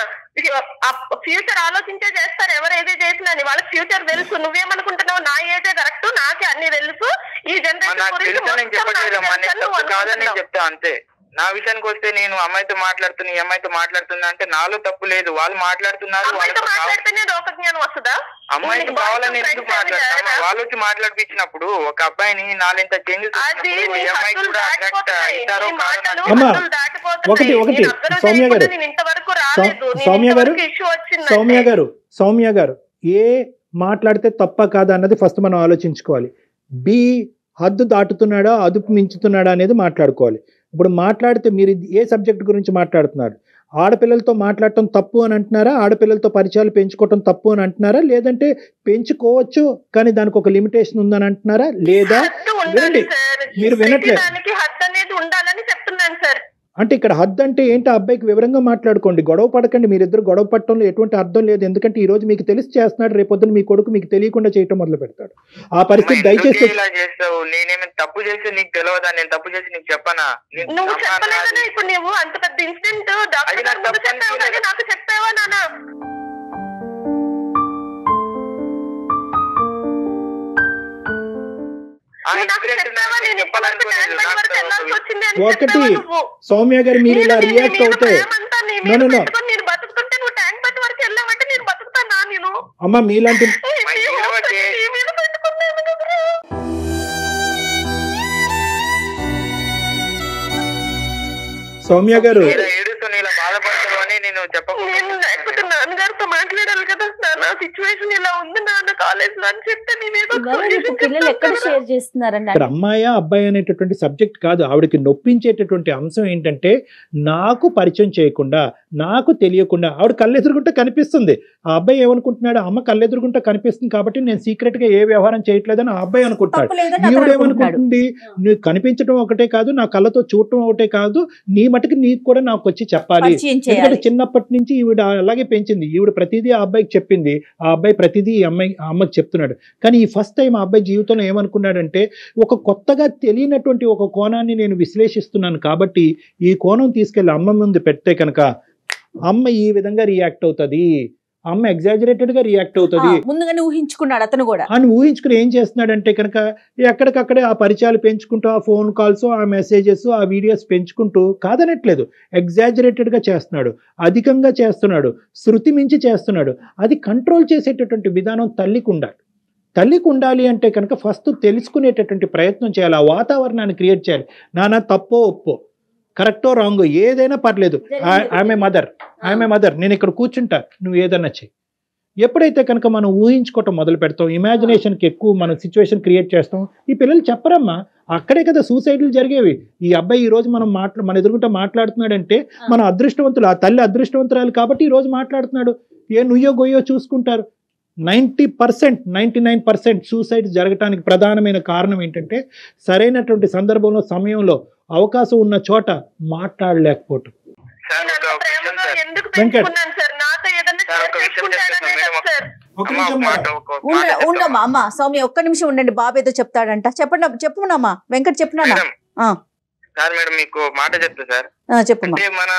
ఫ్యూచర్ ఆలోచించే చేస్తారు ఎవరు ఏదే చేసినా అని వాళ్ళకి ఫ్యూచర్ తెలుసు నువ్వేమనుకుంటున్నావు నా ఏదే కరెక్ట్ నాకే అన్ని తెలుసు ఈ మరి జనరేషన్ నాకు గురించి తెలుసా నేను మొత్తం నాకు చెప్పట్లేదమ్మా తెలుసు నేను అని నువ్వు తప్పు కాదని నేను అనుకుంటున్నావు. చెప్తా అంతే నా విషయానికి వస్తే నేను అమ్మాయితో మాట్లాడుతున్నా ఈ అమ్మాయితో మాట్లాడుతున్నా అంటే నాలో తప్పు లేదు వాళ్ళు మాట్లాడుతున్నారు అమ్మాయితో వాళ్ళతో కావ- మాట్లాడితేనే లోక జ్ఞానం వస్తుందా అమ్మాయికి నీకు కావాలని boys ఎందుకు friends ఏమి మాట్లాడతాం లేరా? వాళ్ళు వచ్చి మాట్లాడిపించినప్పుడు ఒక అబ్బాయిని నాలుగింత చేంజెస్ అది నీ ఈ అమ్మాయికి హద్దులు కూడా అట్రాక్ట్ దాటిపోతున్నాయి. అవుతారో నీ కాదో మాటలు నాకు అమ్మా, హద్దులు దాటిపోతున్నాయి. ఒకటి, ఒకటి. నేను observe సౌమ్య చేయకుండా గారు. నేను ఇంతవరకు రాలేదు. నేను సౌమ్య గారు. ఇంతవరకు issue వచ్చిందంటే. సౌమ్య గారు సౌమ్య గారు ఏ మాట్లాడితే తప్ప కాదా అన్నది ఫస్ట్ మనం ఆలోచించుకోవాలి బి హద్దు దాటుతున్నాడా అదుపు మించుతున్నాడా అనేది మాట్లాడుకోవాలి ఇప్పుడు మాట్లాడితే మీరు ఇది ఏ సబ్జెక్ట్ గురించి మాట్లాడుతున్నారు ఆడపిల్లలతో మాట్లాడటం తప్పు అని అంటున్నారా ఆడపిల్లలతో పరిచయాలు పెంచుకోవటం తప్పు అని అంటున్నారా లేదంటే పెంచుకోవచ్చు కానీ దానికి ఒక లిమిటేషన్ ఉందని అంటున్నారా లేదా హద్దు ఉండాలి వినండి. సార్. మీరు వినట్లేదు. ప్రతిదానికి హద్దు అనేది ఉండాలని చెప్తున్నాను సార్ అంటే ఇక్కడ హద్దు అంటే ఏంటి ఆ అబ్బాయికి వివరంగా మాట్లాడుకోండి గొడవ పడకండి మీరిద్దరు గొడవ పడటంలో ఎటువంటి అర్థం లేదు ఎందుకంటే ఈ రోజు మీకు తెలిసి చేస్తున్నాడు రేపొద్దున మీ కొడుకు మీకు తెలియకుండా చేయటం మొదలు పెడతాడు ఆ పరిస్థితి అమ్మా, ఎందుకు దయచేసి ఇలా చేస్తావు నేనేమైనా తప్పు చేస్తే నీకు తెలియదా నేను తప్పు చేసి నీకు చెప్పనా నేను నువ్వు అమ్మా, చెప్పలేదనే నాది- ఇప్పుడు నువ్వు అంత పెద్ద ఇన్సిడెంట్ డాక్టర్ అది గారు నాకు ముందు తప్పు చెప్పావు కానీ అనిపించలేదు. నాకు చెప్పావా నాన్న ఆ నువ్వు నాకు incident చెప్పావా నాకు నేను ఇప్పటివరకు చెప్పాలనుకోలేదు. ట్యాంక్ బండ్ వరకు నాకు వెళ్ళాల్సి వచ్చింది అని ఒకటి చెప్పావా నువ్వు? సౌమ్య గారు మీరు ఇలా నేను నీ రియాక్ట్ మీద అవుతే ప్రేమంతా నీ No, మీద no, no. పెట్టుకొని నేను బతుకుతుంటే నువ్వు ట్యాంక్ బండ్ వరకు వెళ్ళావంటే నేను బతుకుతానా నేను అమ్మ మీలాంటి మా నీ ఇంట్లో hopes వచ్చే- అన్ని నీ మీద పెట్టుకున్నాను కదరా. సౌమ్య గారు ఇలా ఏడుస్తూ ఇలా బాధపడతావు అని నేను నేను లేకపోతే నాన్నగారితో మాట్లాడాలి కదా నాన్న సిచ్యువేషన్ ఇలా ఉంది నాన్న కాలేజ్ లో అని చెప్తే నేనేదో ఇవాళ రేపు పిల్లలు ఎక్కడ షేర్ చేస్తున్నారండి ఇక్కడ అమ్మాయా అబ్బాయి అనేటటువంటి సబ్జెక్ట్ కాదు ఆవిడకి నొప్పించేటటువంటి అంశం ఏంటంటే నాకు పరిచయం చేయకుండా నాకు తెలియకుండా ఆవిడ కళ్ళెదురుగుంటే కనిపిస్తుంది ఆ అబ్బాయి ఏమనుకుంటున్నాడు అమ్మ కళ్ళెదురుగుంటే కనిపిస్తుంది కాబట్టి నేను సీక్రెట్ గా ఏ వ్యవహారం చేయట్లేదని ఆ అబ్బాయి అనుకుంటాడు తప్పు లేదని అతను అనుకుంటున్నాడు ఈవిడేమనుకుంటుంది నువ్వు కనిపించడం ఒకటే కాదు నా కళ్ళతో చూడటం ఒకటే కాదు నీ మటుకు నీకు కూడా నాకు వచ్చి చెప్పాలి పరిచయం ఎందుకంటే చేయాలి చిన్నప్పటి నుంచి ఈవిడ అలాగే పెంచింది ఈవిడ ప్రతిదీ ఆ అబ్బాయికి చెప్పింది ఆ అబ్బాయి ప్రతిదీ ఈ అమ్మాయి ఆ అమ్మకి చెప్తున్నాడు కానీ ఈ ఫస్ట్ టైం ఆ అబ్బాయి జీవితంలో ఏమనుకున్నాడంటే ఒక కొత్తగా తెలియనటువంటి ఒక కోణాన్ని నేను విశ్లేషిస్తున్నాను కాబట్టి ఈ కోణం తీసుకెళ్లి అమ్మ ముందు పెడితే కనుక అమ్మ ఈ విధంగా రియాక్ట్ అవుతుంది అమ్మ ఎగ్జాజరేటెడ్ గా రియాక్ట్ ఆ, అవుతుంది ముందుగానే ఊహించుకున్నాడు అతను కూడా అని ఊహించుకుని ఏం చేస్తున్నాడంటే కనుక ఎక్కడికక్కడే ఆ పరిచయాలు పెంచుకుంటూ ఆ ఫోన్ కాల్స్ ఆ మెసేజెస్ ఆ వీడియోస్ పెంచుకుంటూ కాదనట్లేదు ఎగ్జాజరేటెడ్గా చేస్తున్నాడు అధికంగా చేస్తున్నాడు శృతి మించి చేస్తున్నాడు అది కంట్రోల్ చేసేటటువంటి విధానం తల్లికి ఉండాలి తల్లికి ఉండాలి అంటే కనుక ఫస్ట్ తెలుసుకునేటటువంటి ప్రయత్నం చేయాలి ఆ వాతావరణాన్ని క్రియేట్ చేయాలి నాన్న తప్పో ఒప్పో కరెక్టో రాంగో ఏదైనా పర్లేదు ఆమె మదర్ ఆమె మదర్ నేను ఇక్కడ కూర్చుంటా నువ్వు ఏదన్నా చెయ్యి ఎప్పుడైతే కనుక మనం ఊహించుకోవటం మొదలు పెడతాం ఇమాజినేషన్కి ఎక్కువ మనం సిచ్యువేషన్ క్రియేట్ చేస్తాం ఈ పిల్లలు చెప్పరమ్మా అక్కడే కదా సూసైడ్లు జరిగేవి ఈ అబ్బాయి ఈ రోజు మనం మాట్లా మన ఎదురుగుంటే మాట్లాడుతున్నాడంటే మన అదృష్టవంతులు ఆ తల్లి అదృష్టవంతురాలు కాబట్టి ఈ రోజు మాట్లాడుతున్నాడు ఏ నుయ్యో గొయ్యో చూసుకుంటారు ninety percent ninety nine percent suicide జరగటానికి ప్రధానమైన కారణం ఏంటంటే సరైనటువంటి సందర్భంలో సమయంలో అవకాశం ఉన్న చోట మాట్లాడలేకపోవటం సార్ నేను ఒక అంత విషయం ప్రేమగా సార్ ఎందుకు వెంకట్. పెంచుకున్నాను సార్ నాతో ఏదైనా సార్, షేర్ ఒక విషయం చేసుకుంటాననే చెప్తాను కదా సార్ ఒక అమ్మ, ఒక నిమిషం మాట మేడం. ఒక మాట ఉండ చెప్తామా? ఉండమ్మా అమ్మ సౌమ్య ఒక్క నిమిషం ఉండండి బాబు ఏదో చెప్తాడంట చెప్పండి చెప్పునమ్మా వెంకట్ చెప్పునానా మేడం ఆ. సార్ మేడం మీకు మాట చెప్తా సార్ ఆ, చెప్పమ్మా అంటే మన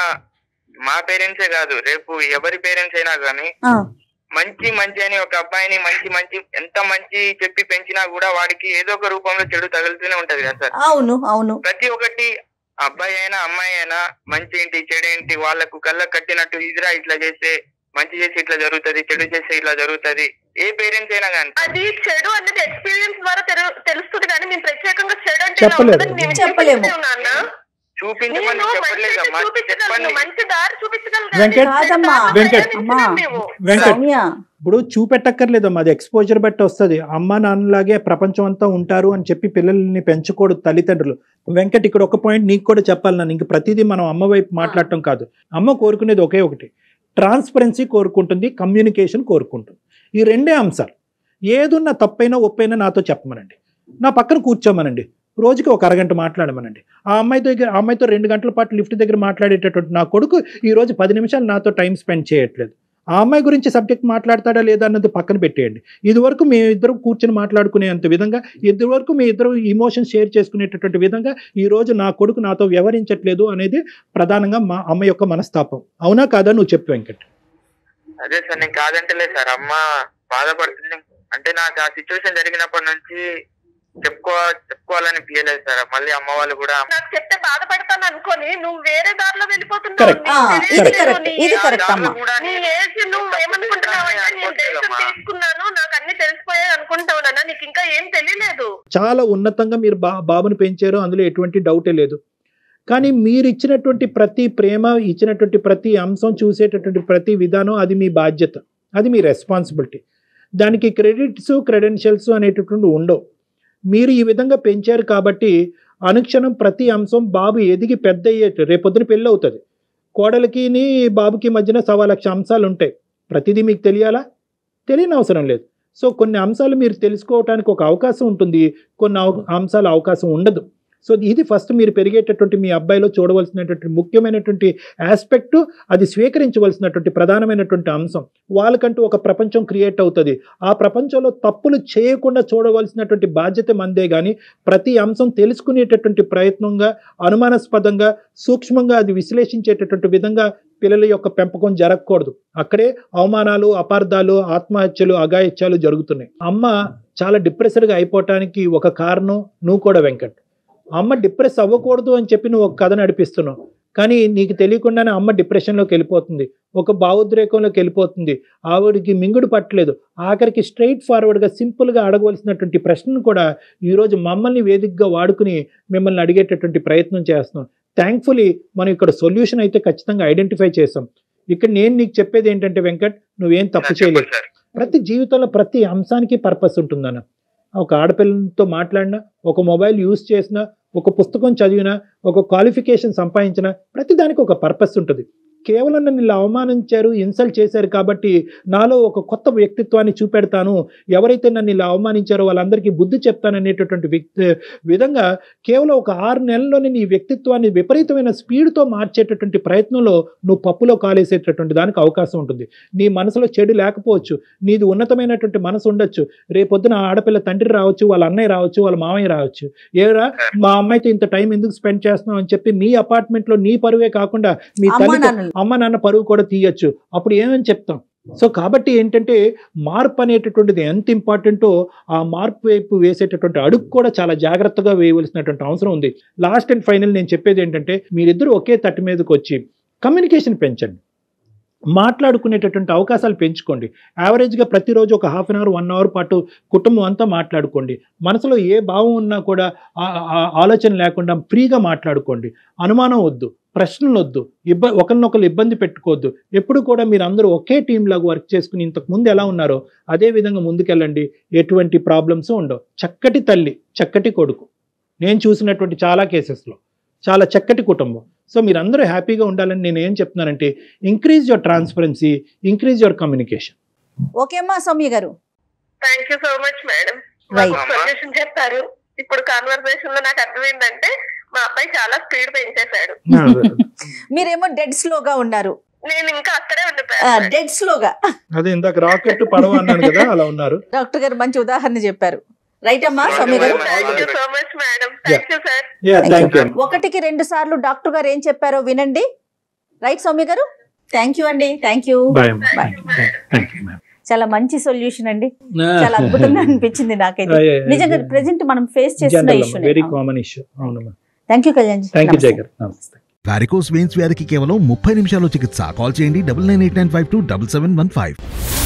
మా పేరెంట్సే కాదు రేపు ఎవరి పేరెంట్స్ అయినా కానీ ఆ, మంచి మంచి అని ఒక అబ్బాయిని మంచి మంచి ఎంత మంచి చెప్పి పెంచినా కూడా వాడికి ఏదో ఒక రూపంలో చెడు తగులుతూనే ఉంటది కదా సార్ అవును అవును ప్రతి ఒక్కటి అబ్బాయి అయినా అమ్మాయి అయినా మంచి ఏంటి చెడు ఏంటి వాళ్ళకు కళ్ళ కట్టినట్టు ఇదిరా ఇట్లా చేస్తే మంచి చేసి ఇట్లా జరుగుతది చెడు చేస్తే ఇట్లా జరుగుతది ఏ పేరెంట్స్ అయినా కానీ అది చెడు అనేది ఎక్స్పీరియన్స్ ద్వారా తెలు- తెలుస్తుంది కానీ మేము ప్రత్యేకంగా చెడు అంటే ఇలా చెప్పలేదు. ఉంటుందని మేము చెప్పలేము. చెప్పలేము నాన్న. చూపించమని నేను మంచి చెప్పట్లేదమ్మా చూపించగలను చెప్పండి మంచి దారి చూపించగలను వెంకట్. కానీ కాదమ్మా. దారి వెంకట్. ప్రయాణించలేము అమ్మా. మేము. వెంకట్ సౌమ్య ఇప్పుడు చూపెట్టక్కర్లేదమ్మా అది ఎక్స్పోజర్ బట్టి వస్తుంది అమ్మ నాన్నలాగే ప్రపంచం అంతా ఉంటారు అని చెప్పి పిల్లల్ని పెంచకూడదు తల్లిదండ్రులు వెంకట్ ఇక్కడ ఒక పాయింట్ నీకు కూడా చెప్పాలి నన్ను ఇంక ప్రతిదీ మనం అమ్మ వైపు మాట్లాడటం కాదు అమ్మ కోరుకునేది ఒకే ఒకటి ట్రాన్స్పరెన్సీ కోరుకుంటుంది కమ్యూనికేషన్ కోరుకుంటుంది ఈ రెండే అంశాలు ఏదున్నా తప్పైనా ఒప్పైనా నాతో చెప్పమనండి నా పక్కన కూర్చోమనండి రోజుకి ఒక అరగంట మాట్లాడమనండి ఆ అమ్మాయి దగ్గర ఆ అమ్మాయితో రెండు గంటల పాటు లిఫ్ట్ దగ్గర మాట్లాడేటటువంటి నా కొడుకు ఈ రోజు పది నిమిషాలు నాతో టైం స్పెండ్ చేయట్లేదు ఆ అమ్మాయి గురించి సబ్జెక్ట్ మాట్లాడతాడా లేదా అన్నది పక్కన పెట్టేయండి ఇది వరకు మీ ఇద్దరు కూర్చొని మాట్లాడుకునేంత విధంగా ఇది వరకు మీ ఇద్దరు ఇమోషన్ షేర్ చేసుకునేటటువంటి విధంగా ఈ రోజు నా కొడుకు నాతో వ్యవహరించట్లేదు అనేది ప్రధానంగా మా అమ్మ యొక్క మనస్తాపం అవునా కాదా నువ్వు చెప్పు వెంకట్ అదే సార్ నేను కాదంటలే సార్ అమ్మ బాధపడుతుంది అంటే నాకు ఆ సిచ్యువేషన్ జరిగినప్పటి నుంచి చెప్పుకో చెప్పుకోవాలని పియలేదు సార్ మళ్ళీ అమ్మ వాళ్ళు కూడా నాకు చెప్తే బాధపడతాను అనుకోని నువ్వు వేరే దారిలో వెళ్ళిపోతున్నావు Correct. నీకు ఆ, తెలియదు ఇది Correct. కరెక్ట్ నీ ఇది ఏజ్ కరెక్ట్ దాంట్లో అమ్మా కూడా నీ ఏజ్ నువ్వు ఏమనుకుంటున్నావు అంటే నేను డెసిషన్ తీసుకున్నాను నాకు అన్ని తెలిసిపోయాయి అనుకుంటావు నాన్న నీకు ఇంకా ఏం తెలియలేదు చాలా ఉన్నతంగా మీరు బా బాబుని పెంచారు అందులో ఎటువంటి డౌటే లేదు కానీ మీరు ఇచ్చినటువంటి ప్రతి ప్రేమ ఇచ్చినటువంటి ప్రతి అంశం చూసేటటువంటి ప్రతి విధానం అది మీ బాధ్యత అది మీ రెస్పాన్సిబిలిటీ దానికి క్రెడిట్స్ క్రెడెన్షియల్స్ అనేటటువంటి ఉండవు మీరు ఈ విధంగా పెంచారు కాబట్టి అనుక్షణం ప్రతి అంశం బాబు ఎదిగి పెద్ద అయ్యేట రేపొద్దున పెళ్ళి అవుతుంది కోడలికి బాబుకి మధ్యన సవా లక్ష అంశాలు ఉంటాయి ప్రతిదీ మీకు తెలియాలా తెలియని అవసరం లేదు సో కొన్ని అంశాలు మీరు తెలుసుకోవడానికి ఒక అవకాశం ఉంటుంది కొన్ని అవ- అంశాల అవకాశం ఉండదు సో ఇది ఫస్ట్ మీరు పెరిగేటటువంటి మీ అబ్బాయిలో చూడవలసినటువంటి ముఖ్యమైనటువంటి ఆస్పెక్ట్ అది స్వీకరించవలసినటువంటి ప్రధానమైనటువంటి అంశం వాళ్ళకంటూ ఒక ప్రపంచం క్రియేట్ అవుతుంది ఆ ప్రపంచంలో తప్పులు చేయకుండా చూడవలసినటువంటి బాధ్యత మందే కానీ ప్రతి అంశం తెలుసుకునేటటువంటి ప్రయత్నంగా అనుమానాస్పదంగా సూక్ష్మంగా అది విశ్లేషించేటటువంటి విధంగా పిల్లల యొక్క పెంపకం జరగకూడదు అక్కడే అవమానాలు అపార్థాలు ఆత్మహత్యలు అఘాయిత్యాలు జరుగుతున్నాయి అమ్మ చాలా డిప్రెస్డ్గా అయిపోవటానికి ఒక కారణం నువ్వు కూడా వెంకట్ అమ్మ డిప్రెస్ అవ్వకూడదు అని చెప్పి నువ్వు ఒక కథ నడిపిస్తున్నావు కానీ నీకు తెలియకుండానే అమ్మ డిప్రెషన్లోకి వెళ్ళిపోతుంది ఒక భావోద్రేకంలోకి వెళ్ళిపోతుంది ఆవిడికి మింగుడు పట్టలేదు ఆఖరికి స్ట్రైట్ ఫార్వర్డ్గా సింపుల్గా అడగవలసినటువంటి ప్రశ్నను కూడా ఈరోజు మమ్మల్ని వేదికగా వాడుకుని మిమ్మల్ని అడిగేటటువంటి ప్రయత్నం చేస్తున్నాం థ్యాంక్ఫుల్లీ మనం ఇక్కడ సొల్యూషన్ అయితే ఖచ్చితంగా ఐడెంటిఫై చేసాం ఇక్కడ నేను నీకు చెప్పేది ఏంటంటే వెంకట్ నువ్వేం తప్పు చేయలేదు చెప్పండి సార్ ప్రతి జీవితంలో ప్రతి అంశానికి పర్పస్ ఉంటుందన్న ఒక ఆడపిల్లలతో మాట్లాడినా ఒక మొబైల్ యూస్ చేసినా ఒక పుస్తకం చదివినా ఒక క్వాలిఫికేషన్ సంపాదించినా ప్రతి దానికి ఒక పర్పస్ ఉంటుంది కేవలం నన్ను ఇలా అవమానించారు ఇన్సల్ట్ చేశారు కాబట్టి నాలో ఒక కొత్త వ్యక్తిత్వాన్ని చూపెడతాను ఎవరైతే నన్ను ఇలా అవమానించారో వాళ్ళందరికీ బుద్ధి చెప్తాననేటటువంటి వ్యక్తి విధంగా కేవలం ఒక ఆరు నెలల్లోనే నీ వ్యక్తిత్వాన్ని విపరీతమైన స్పీడ్తో మార్చేటటువంటి ప్రయత్నంలో నువ్వు పప్పులో కాలేసేటటువంటి దానికి అవకాశం ఉంటుంది నీ మనసులో చెడు లేకపోవచ్చు నీది ఉన్నతమైనటువంటి మనసు ఉండొచ్చు రేపొద్దున ఆ ఆడపిల్ల తండ్రి రావచ్చు వాళ్ళ అన్నయ్య రావచ్చు వాళ్ళ మామయ్య రావచ్చు ఏరా మా అమ్మాయితో ఇంత టైం ఎందుకు స్పెండ్ చేస్తున్నావు అని చెప్పి నీ అపార్ట్మెంట్లో నీ పరువే కాకుండా మీ అమ్మా తల్లి నాన్నలు అమ్మ నాన్న పరువు కూడా తీయచ్చు అప్పుడు ఏమని చెప్తాం సో కాబట్టి ఏంటంటే మార్పు అనేటటువంటిది ఎంత ఇంపార్టెంటో ఆ మార్పు వైపు వేసేటటువంటి అడుగు కూడా చాలా జాగ్రత్తగా వేయవలసినటువంటి అవసరం ఉంది లాస్ట్ అండ్ ఫైనల్ నేను చెప్పేది ఏంటంటే మీరిద్దరూ ఒకే తట్టు మీదకి వచ్చి కమ్యూనికేషన్ పెంచండి మాట్లాడుకునేటటువంటి అవకాశాలు పెంచుకోండి యావరేజ్గా ప్రతిరోజు ఒక half an hour one hour పాటు కుటుంబం అంతా మాట్లాడుకోండి మనసులో ఏ భావం ఉన్నా కూడా ఆ- ఆ ఆలోచన లేకుండా ఫ్రీగా మాట్లాడుకోండి అనుమానం వద్దు ప్రశ్నలు వద్దు ఇబ్బ ఒకరినొకరు ఇబ్బంది పెట్టుకోవద్దు ఎప్పుడు కూడా మీరు అందరూ ఒకే టీం లాగా వర్క్ చేసుకుని ఇంతకు ముందు ఎలా ఉన్నారో అదే విధంగా ముందుకెళ్ళండి ఎటువంటి ప్రాబ్లమ్స్ ఉండవు చక్కటి తల్లి చక్కటి కొడుకు నేను చూసినటువంటి చాలా కేసెస్లో చాలా చక్కటి కుటుంబం సో మీరందరూ హ్యాపీగా ఉండాలని నేను ఏం చెప్తున్నానంటే increase your transparency increase your communication okay అమ్మా సౌమ్య గారు thank you so much madam Right. Solution చెప్పారు ఇప్పుడు కాన్వర్సేషన్ లో నాకు అర్థమైందంటే మా అబ్బాయి చాలా స్పీడ్ పెంచేశాడు మీరేమో డెడ్ స్లోగా ఉన్నారు నేను ఇంకా అక్కడే ఉండిపోయాను డెడ్ స్లోగా అదే ఇందాక రాకెట్ పడవ అన్నాను కదా అలా ఉన్నారు డాక్టర్ గారు మంచి ఉదాహరణ చెప్పారు రైట్ అమ్మా సౌమ్య గారు thank you so much madam thank you sir yeah thank you ఒకటికి రెండు సార్లు డాక్టర్ గారు ఏం చెప్పారో వినండి రైట్ సౌమ్య గారు థ్యాంక్ యూ అండి thank you bye Bye. Thank you ma'am చాలా మంచి సొల్యూషన్ అండి చాలా అద్భుతంగా అనిపించింది నాకైతే నిజంగా ప్రెసెంట్ మనం ఫేస్ చేస్తున్న ఇష్యూ వెరీ కామన్ ఇష్యూ అవునమ్మా thank you Kalyan thank you Jayakar నమస్తే వారికోస్ వెయిన్స్ వ్యాధికి కేవలం ముప్పై నిమిషాల్లో చికిత్స కాల్ చేయండి double nine eight nine five two double seven one five